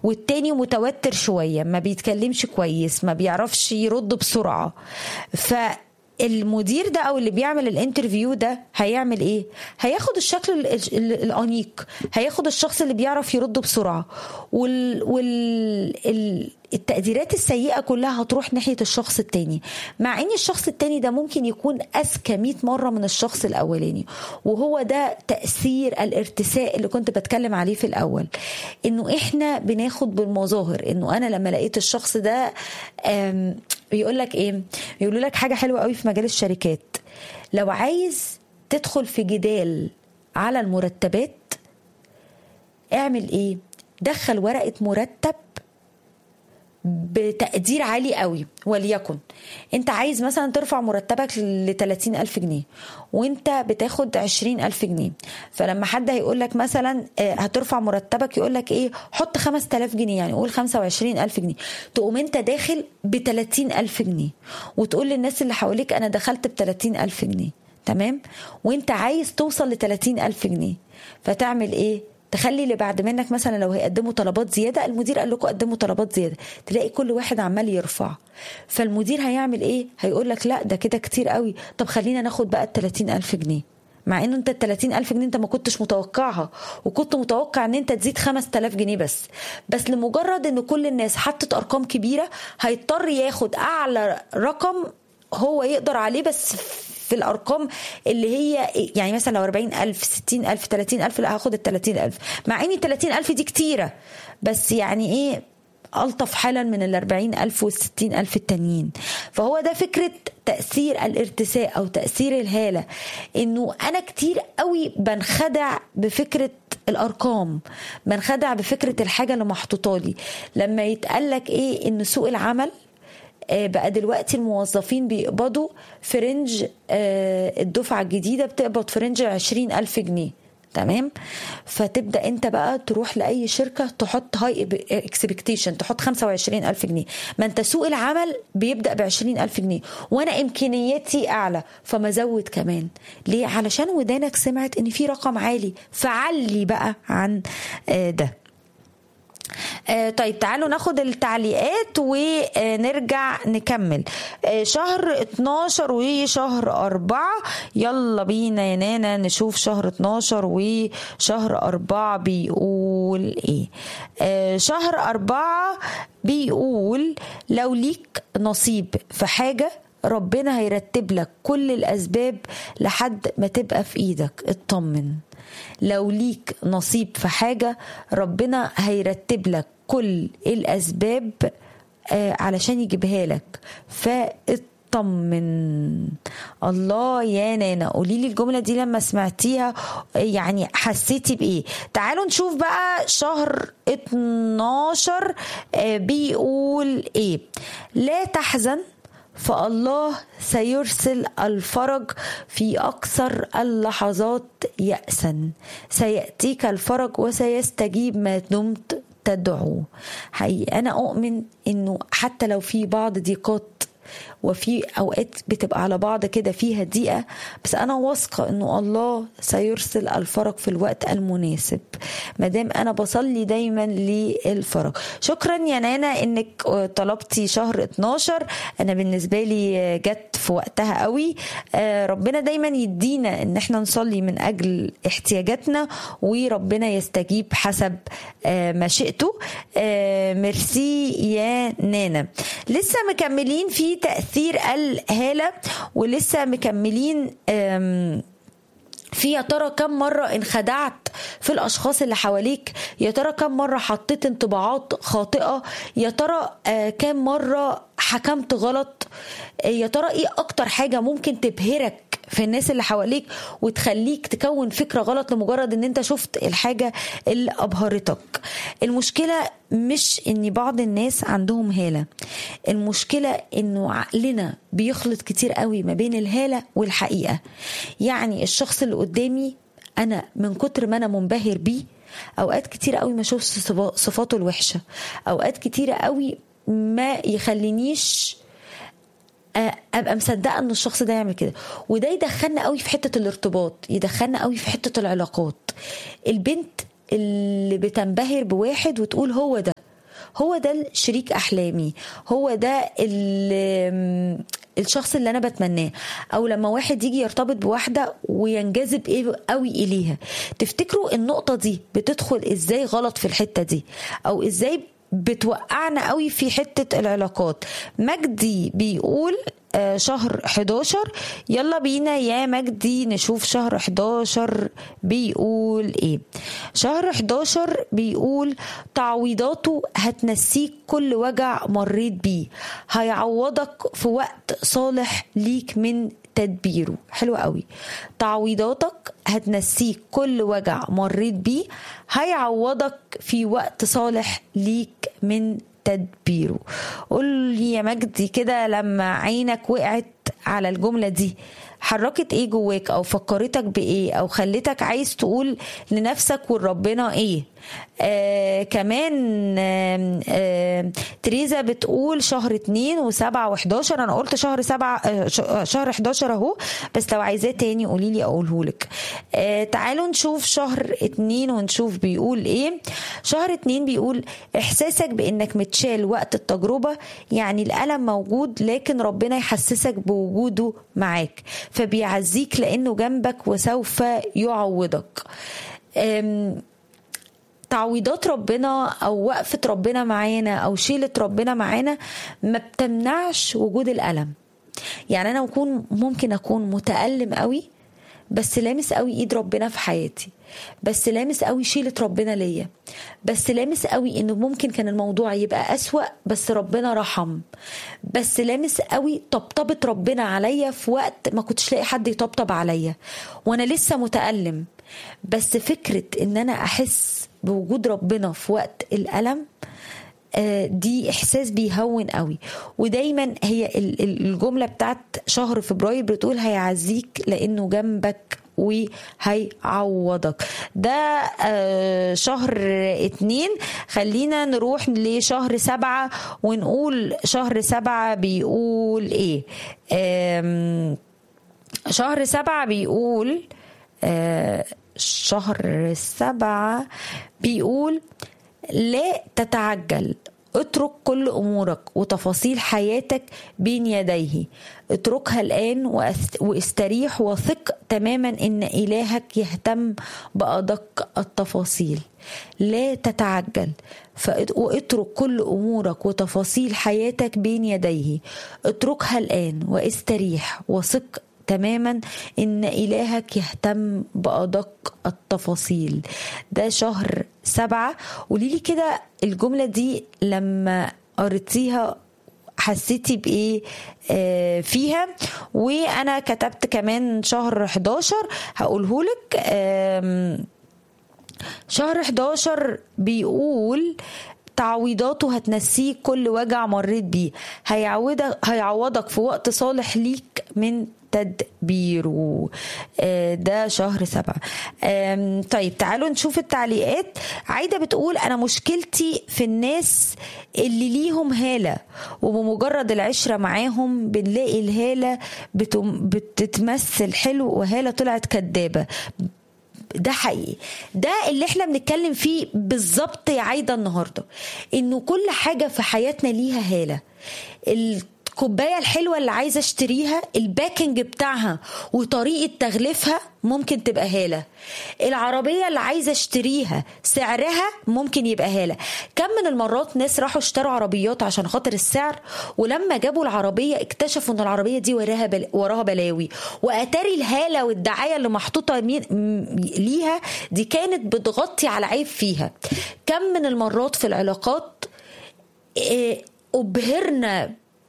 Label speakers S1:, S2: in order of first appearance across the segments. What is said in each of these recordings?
S1: والتاني متوتر شويه ما بيتكلمش كويس ما بيعرفش يرد بسرعه ف المدير ده او اللي بيعمل الانترفيو ده هيعمل ايه هياخد الشكل ال- ال- الانيق هياخد الشخص اللي بيعرف يرد بسرعه وال, وال... ال... التقديرات السيئه كلها هتروح ناحيه الشخص التاني مع ان الشخص التاني ده ممكن يكون اذكى 100 مره من الشخص الاولاني وهو ده تاثير الارتساء اللي كنت بتكلم عليه في الاول انه احنا بناخد بالمظاهر انه انا لما لقيت الشخص ده آم، بيقول لك ايه بيقولوا لك حاجه حلوه قوي في مجال الشركات لو عايز تدخل في جدال على المرتبات اعمل ايه دخل ورقه مرتب بتقدير عالي قوي وليكن انت عايز مثلا ترفع مرتبك ل 30 ألف جنيه وانت بتاخد 20 ألف جنيه فلما حد هيقول لك مثلا آه، هترفع مرتبك يقول لك ايه حط 5000 جنيه يعني قول 25 ألف جنيه تقوم انت داخل ب 30 ألف جنيه وتقول للناس اللي حواليك انا دخلت ب 30 ألف جنيه تمام وانت عايز توصل ل 30 ألف جنيه فتعمل ايه تخلي اللي بعد منك مثلا لو هيقدموا طلبات زياده المدير قال لكم قدموا طلبات زياده تلاقي كل واحد عمال يرفع فالمدير هيعمل ايه هيقول لك لا ده كده كتير قوي طب خلينا ناخد بقى ال 30 الف جنيه مع انه انت ال 30 الف جنيه انت ما كنتش متوقعها وكنت متوقع ان انت تزيد 5000 جنيه بس بس لمجرد ان كل الناس حطت ارقام كبيره هيضطر ياخد اعلى رقم هو يقدر عليه بس في الارقام اللي هي يعني مثلا لو 40000 60000 30000 لا هاخد ال 30000 مع ان ال 30000 دي كتيره بس يعني ايه ألطف حالا من ال 40000 وال 60000 التانيين فهو ده فكرة تأثير الارتساء أو تأثير الهالة إنه أنا كتير قوي بنخدع بفكرة الأرقام بنخدع بفكرة الحاجة اللي محطوطة لي لما يتقال لك إيه إن سوق العمل آه، بقى دلوقتي الموظفين بيقبضوا في رينج آه، الدفعة الجديدة بتقبض في رينج 20 ألف جنيه تمام فتبدا انت بقى تروح لاي شركه تحط هاي اكسبكتيشن تحط 25 الف جنيه ما انت سوق العمل بيبدا ب 20 الف جنيه وانا امكانياتي اعلى فما زود كمان ليه علشان ودانك سمعت ان في رقم عالي فعلي بقى عن آه، ده آه طيب تعالوا ناخد التعليقات ونرجع نكمل آه شهر 12 وشهر 4 يلا بينا يا نانا نشوف شهر 12 وشهر 4 بيقول ايه آه شهر 4 بيقول لو ليك نصيب في حاجة ربنا هيرتب لك كل الأسباب لحد ما تبقى في إيدك اطمن لو ليك نصيب في حاجة ربنا هيرتب لك كل الأسباب آه، علشان يجيبها لك فاطمن الله يا نانا قولي لي الجملة دي لما سمعتيها آه، يعني حسيتي بإيه تعالوا نشوف بقى شهر 12 آه، بيقول إيه لا تحزن فالله سيرسل الفرج في أكثر اللحظات يأسا سيأتيك الفرج وسيستجيب ما دمت تدعو حقيقي أنا أؤمن أنه حتى لو في بعض ضيقات وفي اوقات بتبقى على بعض كده فيها ضيقه بس انا واثقه انه الله سيرسل الفرج في الوقت المناسب ما دام انا بصلي دايما للفرج شكرا يا نانا انك طلبتي شهر 12 انا بالنسبه لي جت في وقتها قوي آه، ربنا دايما يدينا ان احنا نصلي من اجل احتياجاتنا وربنا يستجيب حسب آه، مشيئته آه، ميرسي يا نانا لسه مكملين في تأثير الهالة ولسه مكملين آم، في يا ترى كم مرة انخدعت في الأشخاص اللي حواليك يا ترى كم مرة حطيت انطباعات خاطئة يا ترى آه، كم مرة حكمت غلط آه، يا ترى ايه أكتر حاجة ممكن تبهرك في الناس اللي حواليك وتخليك تكون فكرة غلط لمجرد ان انت شفت الحاجة اللي أبهرتك المشكلة مش ان بعض الناس عندهم هالة المشكلة انه عقلنا بيخلط كتير قوي ما بين الهالة والحقيقة يعني الشخص اللي قدامي انا من كتر ما انا منبهر بيه اوقات كتير قوي ما اشوفش صفا- صفاته الوحشة اوقات كتير قوي ما يخلينيش آه، ابقى مصدقه ان الشخص ده يعمل كده وده يدخلنا قوي في حته الارتباط يدخلنا قوي في حته العلاقات البنت اللي بتنبهر بواحد وتقول هو ده هو ده شريك احلامي هو ده ال- الشخص اللي انا بتمناه او لما واحد يجي يرتبط بواحده وينجذب ايه قوي اليها تفتكروا النقطه دي بتدخل ازاي غلط في الحته دي او ازاي بتوقعنا قوي في حته العلاقات مجدي بيقول آه، شهر 11 يلا بينا يا مجدي نشوف شهر 11 بيقول ايه شهر 11 بيقول تعويضاته هتنسيك كل وجع مريت بيه هيعوضك في وقت صالح ليك من تدبيره حلو قوي تعويضاتك هتنسيك كل وجع مريت بيه هيعوضك في وقت صالح ليك من تدبيره قول لي يا مجدي كده لما عينك وقعت على الجملة دي حركت ايه جواك او فكرتك بايه او خلتك عايز تقول لنفسك ولربنا ايه آه كمان آه آه تريزا بتقول شهر اتنين وسبعة وحداشر انا قلت شهر سبعة آه ش- آه، شهر حداشر اهو بس لو عايزاه تاني قولي لي اقولهولك آه تعالوا نشوف شهر اتنين ونشوف بيقول ايه شهر اتنين بيقول احساسك بانك متشال وقت التجربة يعني الالم موجود لكن ربنا يحسسك بوجوده معاك فبيعزيك لانه جنبك وسوف يعوضك أم تعويضات ربنا او وقفه ربنا معانا او شيله ربنا معانا ما بتمنعش وجود الالم يعني انا اكون ممكن اكون متالم قوي بس لامس قوي ايد ربنا في حياتي بس لامس قوي شيلة ربنا ليا بس لامس قوي انه ممكن كان الموضوع يبقى اسوأ بس ربنا رحم بس لامس قوي طبطبة ربنا عليا في وقت ما كنتش لاقي حد يطبطب عليا وانا لسه متألم بس فكرة ان انا احس بوجود ربنا في وقت الألم آه، دي احساس بيهون قوي ودايما هي ال- ال- الجمله بتاعت شهر فبراير بتقول هيعزيك لانه جنبك وهيعوضك ده آه، شهر اتنين خلينا نروح لشهر سبعة ونقول شهر سبعة بيقول ايه آم، شهر سبعة بيقول آه، شهر سبعة بيقول لا تتعجل اترك كل امورك وتفاصيل حياتك بين يديه اتركها الان وأست- واستريح وثق تماما ان الهك يهتم بادق التفاصيل لا تتعجل فات- واترك كل امورك وتفاصيل حياتك بين يديه اتركها الان واستريح وثق تماما ان الهك يهتم بادق التفاصيل ده شهر سبعة قوليلي كده الجملة دي لما قريتيها حسيتي بايه آه فيها وانا كتبت كمان شهر 11 هقولهولك آم، شهر 11 بيقول تعويضاته هتنسيك كل وجع مريت بيه هيعوضك هيعوضك في وقت صالح ليك من تدبيره آه، ده شهر سبعة آم، طيب تعالوا نشوف التعليقات عايدة بتقول أنا مشكلتي في الناس اللي ليهم هالة وبمجرد العشرة معاهم بنلاقي الهالة بتم- بتتمثل حلو وهالة طلعت كدابة ده حقيقي ده اللي احنا بنتكلم فيه بالظبط يا عايده النهارده انه كل حاجه في حياتنا ليها هاله الكوبايه الحلوه اللي عايزه اشتريها الباكنج بتاعها وطريقه تغليفها ممكن تبقى هاله العربيه اللي عايزه اشتريها سعرها ممكن يبقى هاله كم من المرات ناس راحوا اشتروا عربيات عشان خاطر السعر ولما جابوا العربيه اكتشفوا ان العربيه دي وراها بل... وراها بلاوي واتاري الهاله والدعايه اللي محطوطه مين... م- ليها دي كانت بتغطي على عيب فيها كم من المرات في العلاقات إيه، ابهرنا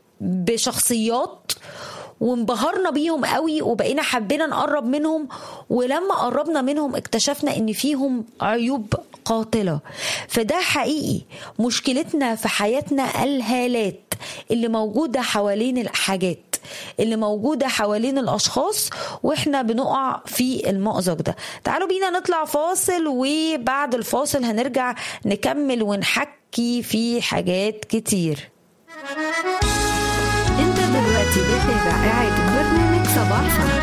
S1: بشخصيات وانبهرنا بيهم قوي وبقينا حبينا نقرب منهم ولما قربنا منهم اكتشفنا ان فيهم عيوب قاتلة فده حقيقي مشكلتنا في حياتنا الهالات اللي موجودة حوالين الحاجات اللي موجودة حوالين الأشخاص وإحنا بنقع في المأزق ده تعالوا بينا نطلع فاصل وبعد الفاصل هنرجع نكمل ونحكي في حاجات كتير
S2: انت دلوقتي بتابع إعادة برنامج صباح صح